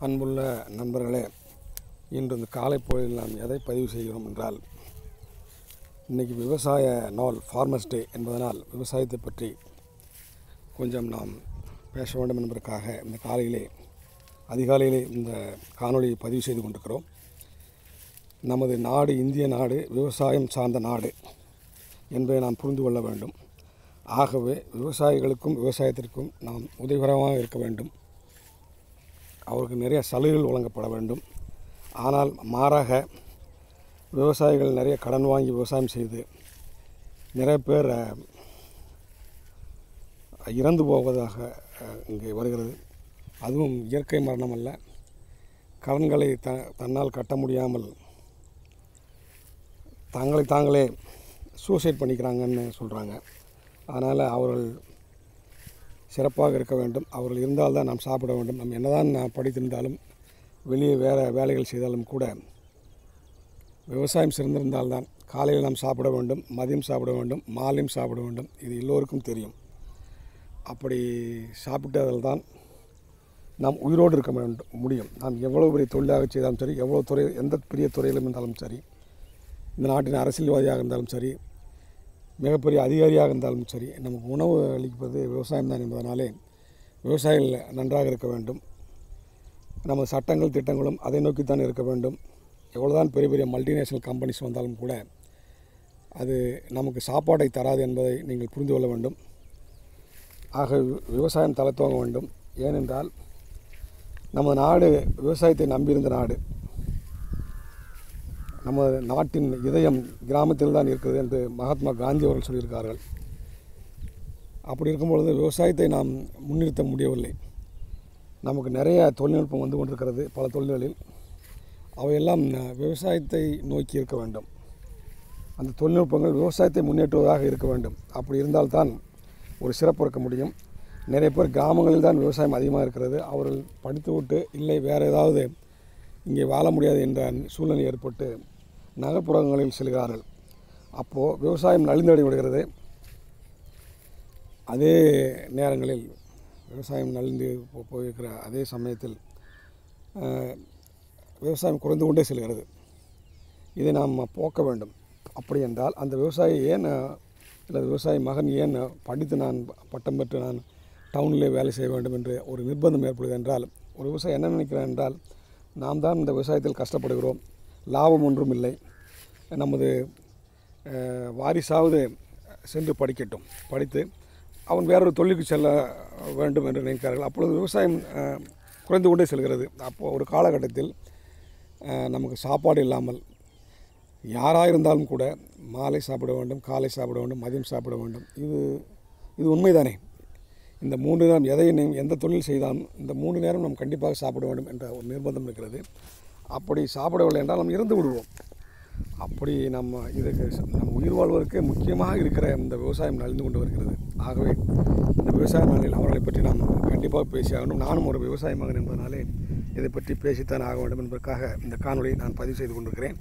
அன்புள்ள நண்பர்களே இன்று இந்த காலை பொழுதில் நாம் எதை பதிவு செய்கிறோம் என்றால் இன்றைக்கி விவசாய நாள் ஃபார்மர்ஸ் டே என்பதனால் விவசாயத்தை பற்றி கொஞ்சம் நாம் பேச வேண்டும் என்பதற்காக இந்த காலையிலே அதிகாலையிலே இந்த காணொளியை பதிவு செய்து கொண்டிருக்கிறோம் நமது நாடு இந்திய நாடு விவசாயம் சார்ந்த நாடு என்பதை நாம் புரிந்து கொள்ள வேண்டும் ஆகவே விவசாயிகளுக்கும் விவசாயத்திற்கும் நாம் உதவிகரமாக இருக்க வேண்டும் அவருக்கு நிறைய சலுகைகள் வழங்கப்பட வேண்டும் ஆனால் மாறாக விவசாயிகள் நிறைய கடன் வாங்கி விவசாயம் செய்து நிறைய பேர் அஹ், இறந்து போவதாக அஹ், இங்கே வருகிறது அதுவும் இயற்கை மரணம் அல்ல கடன்களை த தன்னால் கட்ட முடியாமல் தங்களை தாங்களே சூசைட் பண்ணிக்கிறாங்கன்னு சொல்கிறாங்க அதனால் அவர்கள் சிறப்பாக இருக்க வேண்டும் அவர்கள் இருந்தால்தான் நாம் சாப்பிட வேண்டும் நம்ம என்னதான் நான் படித்திருந்தாலும் வெளியே வேறு வேலைகள் செய்தாலும் கூட விவசாயம் சிறந்திருந்தால்தான் காலையில் நாம் சாப்பிட வேண்டும் மதியம் சாப்பிட வேண்டும் மாலையும் சாப்பிட வேண்டும் இது எல்லோருக்கும் தெரியும் அப்படி சாப்பிட்டதில் தான் நாம் உயிரோடு இருக்க வேண்டும் முடியும் நாம் எவ்வளோ பெரிய தொழிலாக செய்தாலும் சரி எவ்வளோ துறை எந்த பெரிய துறையிலும் இருந்தாலும் சரி இந்த நாட்டின் அரசியல்வாதியாக இருந்தாலும் சரி மிகப்பெரிய அதிகாரியாக இருந்தாலும் சரி நமக்கு உணவு அளிப்பது விவசாயம் தான் என்பதனாலே விவசாயிகள் நன்றாக இருக்க வேண்டும் நம்ம சட்டங்கள் திட்டங்களும் அதை நோக்கித்தான் இருக்க வேண்டும் எவ்வளோதான் பெரிய பெரிய மல்டிநேஷனல் கம்பெனிஸ் வந்தாலும் கூட அது நமக்கு சாப்பாடை தராது என்பதை நீங்கள் புரிந்து கொள்ள வேண்டும் ஆக வி- விவசாயம் தலை துவங்க வேண்டும் ஏனென்றால் நம்ம நாடு விவசாயத்தை நம்பியிருந்த நாடு நம்ம நாட்டின் இதயம் கிராமத்தில் தான் இருக்கிறது என்று மகாத்மா காந்தி அவர்கள் சொல்லியிருக்கார்கள் அப்படி இருக்கும் பொழுது விவசாயத்தை நாம் முன்னிறுத்த முடியவில்லை நமக்கு நிறைய தொழில்நுட்பம் வந்து கொண்டிருக்கிறது பல தொழில்களில் அவையெல்லாம் அஹ், விவசாயத்தை நோக்கி இருக்க வேண்டும் அந்த தொழில்நுட்பங்கள் விவசாயத்தை முன்னேற்றுவதாக இருக்க வேண்டும் அப்படி இருந்தால்தான் ஒரு சிறப்பு இருக்க முடியும் நிறைய பேர் கிராமங்களில் தான் விவசாயம் அதிகமாக இருக்கிறது அவர்கள் படித்துவிட்டு இல்லை வேறு ஏதாவது இங்கே வாழ முடியாது என்ற சூழ்நிலை ஏற்பட்டு நகர்ப்புறங்களில் செல்கிறார்கள் அப்போது விவசாயம் நலிந்தடை விடுகிறது அதே நேரங்களில் விவசாயம் நலிந்து போ- போயிருக்கிற அதே சமயத்தில் அஹ், விவசாயம் குறைந்து கொண்டே செல்கிறது இதை நாம் போக்க வேண்டும் அப்படி என்றால் அந்த விவசாயி ஏன் அஹ், அல்லது விவசாயி மகன் ஏன் அஹ், படித்து நான் பட்டம் பெற்று நான் டவுனிலே வேலை செய்ய வேண்டும் என்று ஒரு நிர்பந்தம் ஏற்படுது என்றால் ஒரு விவசாயி என்ன நினைக்கிறான் என்றால் நாம் தான் இந்த விவசாயத்தில் கஷ்டப்படுகிறோம் லாபம் ஒன்றும் இல்லை நமது அஹ், வாரிசாவது சென்று படிக்கட்டும் படித்து அவன் வேறொரு தொழிலுக்கு செல்ல வேண்டும் என்று நினைக்கிறார்கள் அப்பொழுது விவசாயம் அஹ், குறைந்து கொண்டே செல்கிறது அப்போது ஒரு காலகட்டத்தில் அஹ், நமக்கு சாப்பாடு இல்லாமல் யாராக இருந்தாலும் கூட மாலை சாப்பிட வேண்டும் காலை சாப்பிட வேண்டும் மதியம் சாப்பிட வேண்டும் இது இது உண்மைதானே இந்த மூன்று நேரம் எதை நீ- எந்த தொழில் செய்தாலும் இந்த மூன்று நேரம் நாம் கண்டிப்பாக சாப்பிட வேண்டும் என்ற ஒரு நிர்பந்தம் இருக்கிறது அப்படி சாப்பிடவில்லை என்றால் நாம் இறந்து விடுவோம் அப்படி நம்ம இதுக்கு ச- நம்ம உயிர் வாழ்வதற்கு முக்கியமாக இருக்கிற இந்த விவசாயம் நலிந்து கொண்டு வருகிறது ஆகவே இந்த விவசாய நாளில் அவர்களை பற்றி நாம் கண்டிப்பாக பேசி ஆகணும் நானும் ஒரு விவசாய மகன் என்பதனாலே இதை பற்றி பேசித்தான் ஆக வேண்டும் என்பதற்காக இந்த காணொளியை நான் பதிவு செய்து கொண்டிருக்கிறேன்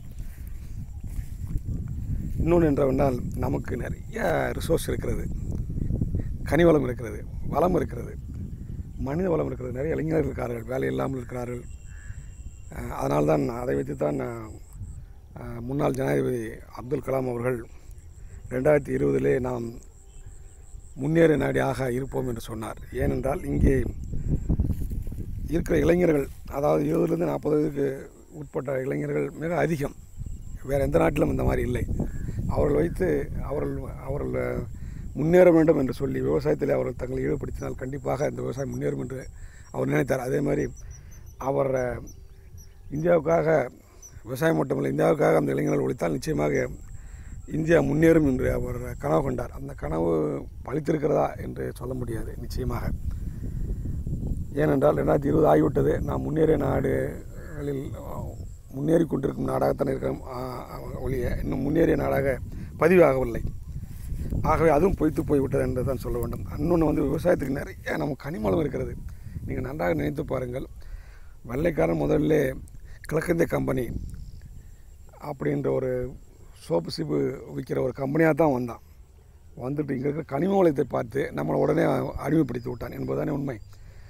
இன்னொன்று என்றவென்றால் நமக்கு நிறைய ரிசோர்ஸ் இருக்கிறது கனி வளம் இருக்கிறது வளம் இருக்கிறது மனித வளம் இருக்கிறது நிறைய இளைஞர்கள் இருக்கிறார்கள் வேலை இல்லாமல் இருக்கிறார்கள் அஹ் அதனால்தான் அதை வைத்து தான் அஹ், முன்னாள் ஜனாதிபதி அப்துல் கலாம் அவர்கள் ரெண்டாயிரத்தி இருபதிலே நாம் முன்னேற நாடியாக இருப்போம் என்று சொன்னார் ஏனென்றால் இங்கே இருக்கிற இளைஞர்கள் அதாவது இருபதுலேருந்து நாற்பது வயதுக்கு உட்பட்ட இளைஞர்கள் மிக அதிகம் வேறு எந்த நாட்டிலும் இந்த மாதிரி இல்லை அவர்கள் வைத்து அவர்கள் அவர்கள் முன்னேற வேண்டும் என்று சொல்லி விவசாயத்தில் அவர்கள் தங்களை ஈடுபடுத்தினால் கண்டிப்பாக இந்த விவசாயம் முன்னேறும் என்று அவர் நினைத்தார் அதே மாதிரி அவர் அஹ், இந்தியாவுக்காக விவசாயம் மட்டுமல்ல இந்தியாவுக்காக அந்த இளைஞர்கள் ஒழித்தால் நிச்சயமாக இந்தியா முன்னேறும் என்று அவர் கனவு கொண்டார் அந்த கனவு பலித்திருக்கிறதா என்று சொல்ல முடியாது நிச்சயமாக ஏனென்றால் ரெண்டாயிரத்தி இருபது ஆகிவிட்டது நாம் முன்னேறிய நாடுகளில் அஹ், முன்னேறி கொண்டிருக்கும் நாடாகத்தான் இருக்கிறோம் அஹ், அஹ், ஒழிய இன்னும் முன்னேறிய நாடாக பதிவாகவில்லை ஆகவே அதுவும் பொய்த்து போய்விட்டது என்று தான் சொல்ல வேண்டும் இன்னொன்று வந்து விவசாயத்துக்கு நிறைய நம்ம கனிமலம் இருக்கிறது நீங்கள் நன்றாக நினைத்து பாருங்கள் வெள்ளைக்காரன் முதல்ல கிழக்கிந்திய கம்பெனி அப்படின்ற ஒரு சோப்பு சீப்பு விற்கிற ஒரு கம்பெனியாக தான் வந்தான் வந்துட்டு இங்கே இருக்கிற கனிம வளத்தை பார்த்து நம்மளை உடனே அடிமைப்படுத்தி விட்டான் என்பதுதானே உண்மை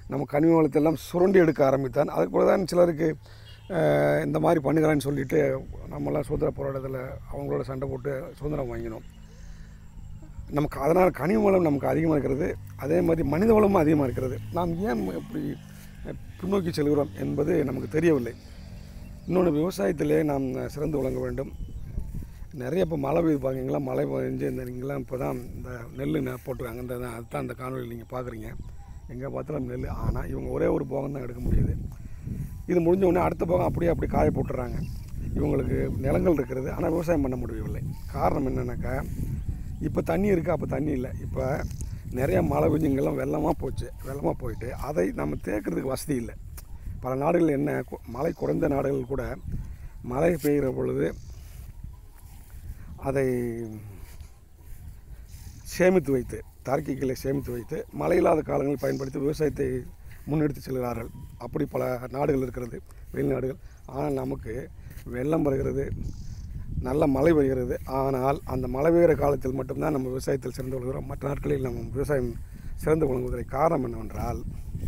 நம்ம கனிம வளத்தை எல்லாம் சுரண்டி எடுக்க ஆரம்பித்தான் அதுக்கு பிறகு தான் சிலருக்கு அஹ், இந்த மாதிரி பண்ணுகிறான்னு சொல்லிட்டு நம்மளாம் சுதந்திர போராட்டத்தில் அவங்களோட சண்டை போட்டு சுதந்திரம் வாங்கினோம் நமக்கு அதனால் கனிம வளம் நமக்கு அதிகமாக இருக்கிறது அதே மாதிரி மனித வளமும் அதிகமாக இருக்கிறது நாம் ஏன் இப்படி அஹ், பின்னோக்கி செல்கிறோம் என்பது நமக்கு தெரியவில்லை இன்னொன்று விவசாயத்திலே நாம் சிறந்து விளங்க வேண்டும் நிறைய இப்போ மழை பெய்யுது பாருங்களா மழை பெஞ்சு இந்த இங்கெல்லாம் இப்போ தான் இந்த நெல் நெ- போட்டிருக்காங்க இந்த தான் அதுதான் இந்த காணொலியில் நீங்கள் பார்க்குறீங்க எங்கே பார்த்தாலும் நெல் ஆனால் இவங்க ஒரே ஒரு போகம் தான் எடுக்க முடியுது இது முடிஞ்ச உடனே அடுத்த போகம் அப்படியே அப்படி காய போட்டுறாங்க இவங்களுக்கு நிலங்கள் இருக்கிறது ஆனால் விவசாயம் பண்ண முடியவில்லை காரணம் என்னென்னாக்கா இப்போ தண்ணி இருக்குது அப்போ தண்ணி இல்லை இப்போ நிறைய மழை பெஞ்சு இங்கெல்லாம் வெள்ளமாக போச்சு வெள்ளமாக போயிட்டு அதை நம்ம தேக்கிறதுக்கு வசதி இல்லை பல நாடுகள் என்ன கு- மழை குறைந்த நாடுகள் கூட மழை பெய்கிற பொழுது அதை சேமித்து வைத்து தார்க்கிகளை சேமித்து வைத்து மழை இல்லாத காலங்களில் பயன்படுத்தி விவசாயத்தை முன்னெடுத்து செல்கிறார்கள் அப்படி பல நாடுகள் இருக்கிறது வெளிநாடுகள் ஆனால் நமக்கு வெள்ளம் வருகிறது நல்ல மழை பெய்கிறது ஆனால் அந்த மழை பெய்கிற காலத்தில் மட்டும்தான் நம்ம விவசாயத்தில் சிறந்து விளங்குகிறோம் மற்ற நாட்களில் நம்ம விவசாயம் சிறந்து விளங்குவதற்கு காரணம் என்னவென்றால்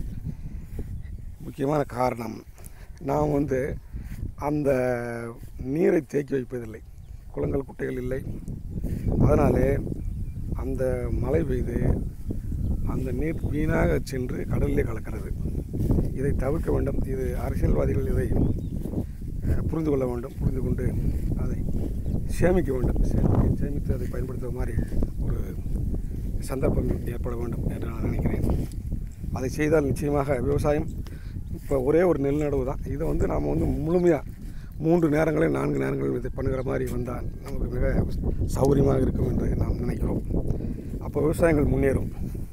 முக்கியமான காரணம் நாம் வந்து அந்த நீரை தேக்கி வைப்பதில்லை குளங்கள் குட்டைகள் இல்லை அதனாலே அந்த மழை பெய்து அந்த நீர் வீணாக சென்று கடலிலே கலக்கிறது இதை தவிர்க்க வேண்டும் இது அரசியல்வாதிகள் இதை அஹ், புரிந்து கொள்ள வேண்டும் புரிந்து கொண்டு அதை சேமிக்க வேண்டும் சேமி சேமித்து அதை பயன்படுத்துகிற மாதிரி ஒரு சந்தர்ப்பம் ஏற்பட வேண்டும் என்று நான் நினைக்கிறேன் அதை செய்தால் நிச்சயமாக விவசாயம் இப்போ ஒரே ஒரு நெல் நடவு தான் இதை வந்து நாம் வந்து முழுமையாக மூன்று நேரங்களில் நான்கு நேரங்களில் இதை பண்ணுகிற மாதிரி வந்தால் நமக்கு மிக சௌகரியமாக இருக்கும் என்று நாம் நினைக்கிறோம் அப்போ விவசாயங்கள் முன்னேறும்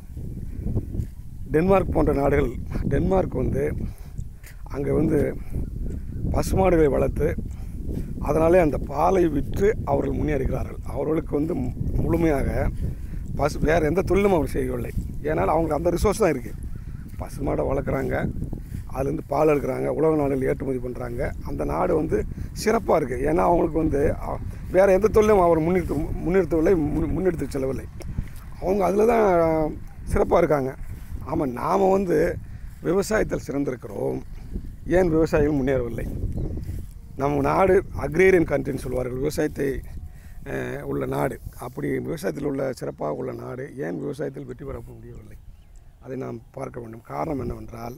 டென்மார்க் போன்ற நாடுகள் டென்மார்க் வந்து அங்கே வந்து பசுமாடுகளை வளர்த்து அதனாலே அந்த பாலை விற்று அவர்கள் முன்னேறுகிறார்கள் அவர்களுக்கு வந்து மு- முழுமையாக பசு வேறு எந்த தொழிலும் அவர் செய்யவில்லை ஏன்னால் அவங்களுக்கு அந்த ரிசோர்ஸ் தான் இருக்குது பசுமாடை வளர்க்குறாங்க அதுலேருந்து பால் எடுக்கிறாங்க உலக நாடுகள் ஏற்றுமதி பண்ணுறாங்க அந்த நாடு வந்து சிறப்பாக இருக்குது ஏன்னா அவங்களுக்கு வந்து அ- வேறு எந்த தொழிலும் அவர் முன்னிறுத்த முன்னிறுத்தவில்லை முன் முன்னெடுத்து செல்லவில்லை அவங்க அதில் தான் சிறப்பாக இருக்காங்க ஆமாம் நாம் வந்து விவசாயத்தில் சிறந்திருக்கிறோம் ஏன் விவசாயிகள் முன்னேறவில்லை நம்ம நாடு அக்ரேரியன் கண்ட்ரின்னு சொல்வார்கள் விவசாயத்தை அஹ், உள்ள நாடு அப்படி விவசாயத்தில் உள்ள சிறப்பாக உள்ள நாடு ஏன் விவசாயத்தில் வெற்றி பெற முடியவில்லை அதை நாம் பார்க்க வேண்டும் காரணம் என்னவென்றால்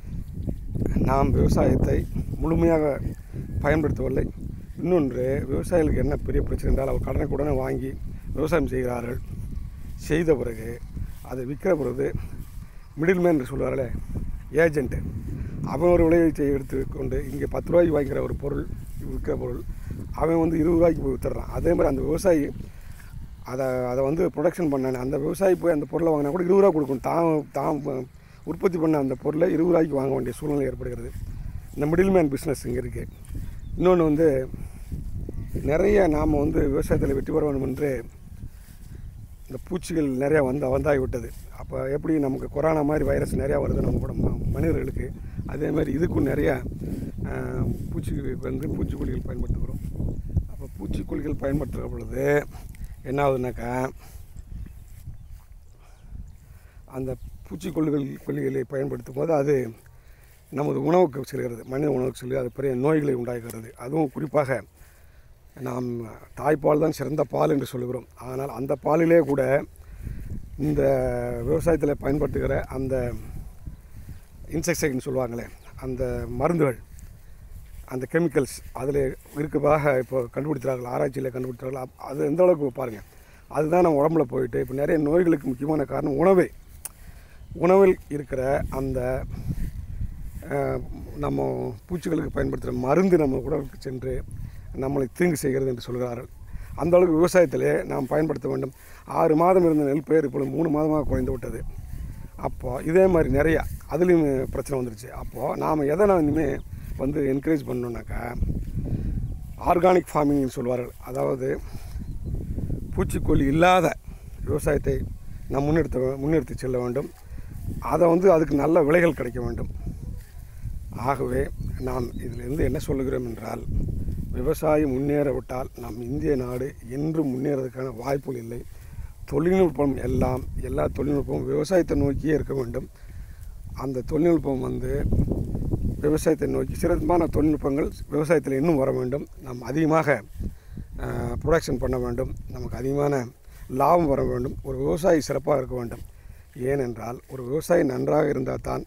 நாம் விவசாயத்தை முழுமையாக பயன்படுத்தவில்லை இன்னொன்று விவசாயிகளுக்கு என்ன பெரிய பிரச்சனை என்றால் அவர் கடனுக்குடனே வாங்கி விவசாயம் செய்கிறார்கள் செய்த பிறகு அதை விற்கிற பிறகு மிடில்மேன் என்று சொல்வார்களே ஏஜென்ட்டு அவன் ஒரு விளைவிச்சை எடுத்து கொண்டு இங்கே பத்து ரூபாய்க்கு வாங்கிக்கிற ஒரு பொருள் விற்கிற பொருள் அவன் வந்து இருபது ரூபாய்க்கு போய் வித்துடுறான் அதே மாதிரி அந்த விவசாயி அதை அதை வந்து ப்ரொடக்ஷன் பண்ணானே அந்த விவசாயி போய் அந்த பொருளை வாங்கினா கூட இருபது ரூபா கொடுக்கணும் தான் தான் உற்பத்தி பண்ண அந்த பொருளை இருபது ரூபாய்க்கு வாங்க வேண்டிய சூழ்நிலை ஏற்படுகிறது இந்த மிடில்மேன் பிஸ்னஸ் இங்கே இருக்குது இன்னொன்று வந்து நிறைய நாம் வந்து விவசாயத்தில் வெற்றி பெற வேண்டும் என்று இந்த பூச்சிகள் நிறையா வந்து வந்தாகி விட்டது அப்போ எப்படி நமக்கு கொரோனா மாதிரி வைரஸ் நிறையா வருது நம்ம கூட ம- மனிதர்களுக்கு அதே மாதிரி இதுக்கும் நிறையா ஆஹ், பூச்சிகளுக்கு வந்து பூச்சிக்கொல்லிகள் பயன்படுத்துகிறோம் அப்போ பூச்சிக்கொல்லிகள் பயன்படுத்துகிற பொழுது என்ன ஆகுதுனாக்கா அந்த பூச்சிக்கொல்லிகள் கொல்லிகளை பயன்படுத்தும் போது அது நமது உணவுக்கு செல்கிறது மனித உணவுக்கு செல்கிறது அது பெரிய நோய்களை உண்டாக்குகிறது அதுவும் குறிப்பாக நாம் தாய்ப்பால் தான் சிறந்த பால் என்று சொல்லுகிறோம் ஆனால் அந்த பாலிலே கூட இந்த விவசாயத்தில் பயன்படுத்துகிற அந்த இன்செக்டைன்னு சொல்லுவாங்களே அந்த மருந்துகள் அந்த கெமிக்கல்ஸ் அதில் இருக்கிறதாக இப்போ கண்டுபிடிக்கிறார்கள் ஆராய்ச்சியில் கண்டுபிடிக்கிறார்கள் அப்- அது எந்த அளவுக்கு பாருங்கள் அதுதான் நம்ம உடம்புல போயிட்டு இப்போ நிறைய நோய்களுக்கு முக்கியமான காரணம் உணவே உணவில் இருக்கிற அந்த அஹ், நம்ம பூச்சிகளுக்கு பயன்படுத்துகிற மருந்து நம்ம உடலுக்கு சென்று நம்மளை தீங்கு செய்கிறது என்று சொல்கிறார்கள் அந்த அளவுக்கு விவசாயத்திலே நாம் பயன்படுத்த வேண்டும் ஆறு மாதம் இருந்த நெல் பயிர் இப்பொழுது மூணு மாதமாக குறைந்து விட்டது அப்போது இதே மாதிரி நிறையா அதுலேயும் பிரச்சனை வந்துருச்சு அப்போது நாம் எதை நான் இனிமேல் வந்து என்கரேஜ் பண்ணோன்னாக்கா ஆர்கானிக் ஃபார்மிங்னு சொல்வார்கள் அதாவது பூச்சிக்கொல்லி இல்லாத விவசாயத்தை நாம் முன்னெடுத்த முன்னெடுத்து செல்ல வேண்டும் அதை வந்து அதுக்கு நல்ல விலைகள் கிடைக்க வேண்டும் ஆகவே நாம் இதிலிருந்து என்ன சொல்லுகிறோம் என்றால் விவசாயம் முன்னேற விட்டால் நம் இந்திய நாடு என்றும் முன்னேறதுக்கான வாய்ப்புகள் இல்லை தொழில்நுட்பம் எல்லாம் எல்லா தொழில்நுட்பமும் விவசாயத்தை நோக்கியே இருக்க வேண்டும் அந்த தொழில்நுட்பம் வந்து விவசாயத்தை நோக்கி சிறப்பான தொழில்நுட்பங்கள் விவசாயத்தில் இன்னும் வர வேண்டும் நாம் அதிகமாக ப்ரொடக்ஷன் பண்ண வேண்டும் நமக்கு அதிகமான லாபம் வர வேண்டும் ஒரு விவசாயி சிறப்பாக இருக்க வேண்டும் ஏனென்றால் ஒரு விவசாயி நன்றாக இருந்தால் தான்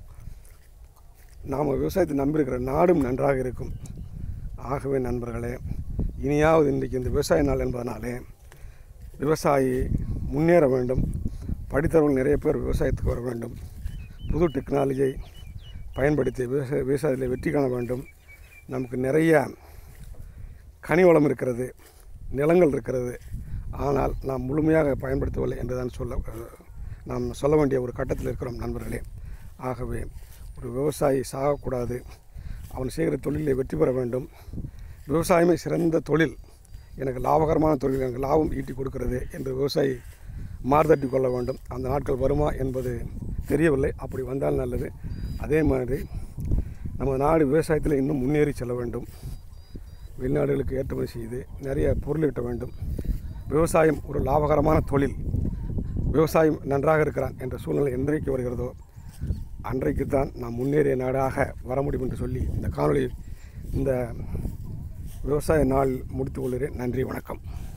நாம் விவசாயத்தை நம்பியிருக்கிற நாடும் நன்றாக இருக்கும் ஆகவே நண்பர்களே இனியாவது இன்றைக்கு இந்த விவசாய நாள் என்பதனாலே விவசாயி முன்னேற வேண்டும் படித்தவர்கள் நிறைய பேர் விவசாயத்துக்கு வர வேண்டும் புது டெக்னாலஜியை பயன்படுத்தி விவசாய விவசாயத்தில் வெற்றி காண வேண்டும் நமக்கு நிறைய கனி வளம் இருக்கிறது நிலங்கள் இருக்கிறது ஆனால் நாம் முழுமையாக பயன்படுத்தவில்லை என்று தான் சொல்ல நாம் சொல்ல வேண்டிய ஒரு கட்டத்தில் இருக்கிறோம் நண்பர்களே ஆகவே ஒரு விவசாயி சாகக்கூடாது அவன் செய்கிற தொழிலை வெற்றி பெற வேண்டும் விவசாயமே சிறந்த தொழில் எனக்கு லாபகரமான தொழில் எனக்கு லாபம் ஈட்டி கொடுக்கிறது என்று விவசாயி மார்தட்டி கொள்ள வேண்டும் அந்த நாட்கள் வருமா என்பது தெரியவில்லை அப்படி வந்தால் நல்லது அதே மாதிரி நம்ம நாடு விவசாயத்தில் இன்னும் முன்னேறி செல்ல வேண்டும் வெளிநாடுகளுக்கு ஏற்றுமதி செய்து நிறைய பொருள் ஈட்ட வேண்டும் விவசாயம் ஒரு லாபகரமான தொழில் விவசாயம் நன்றாக இருக்கிறான் என்ற சூழ்நிலை என்றைக்கு வருகிறதோ அன்றைக்கு தான் நாம் முன்னேறிய நாடாக வர முடியும் என்று சொல்லி இந்த காணொளி இந்த விவசாய நாள் முடித்துக் கொள்கிறேன் நன்றி வணக்கம்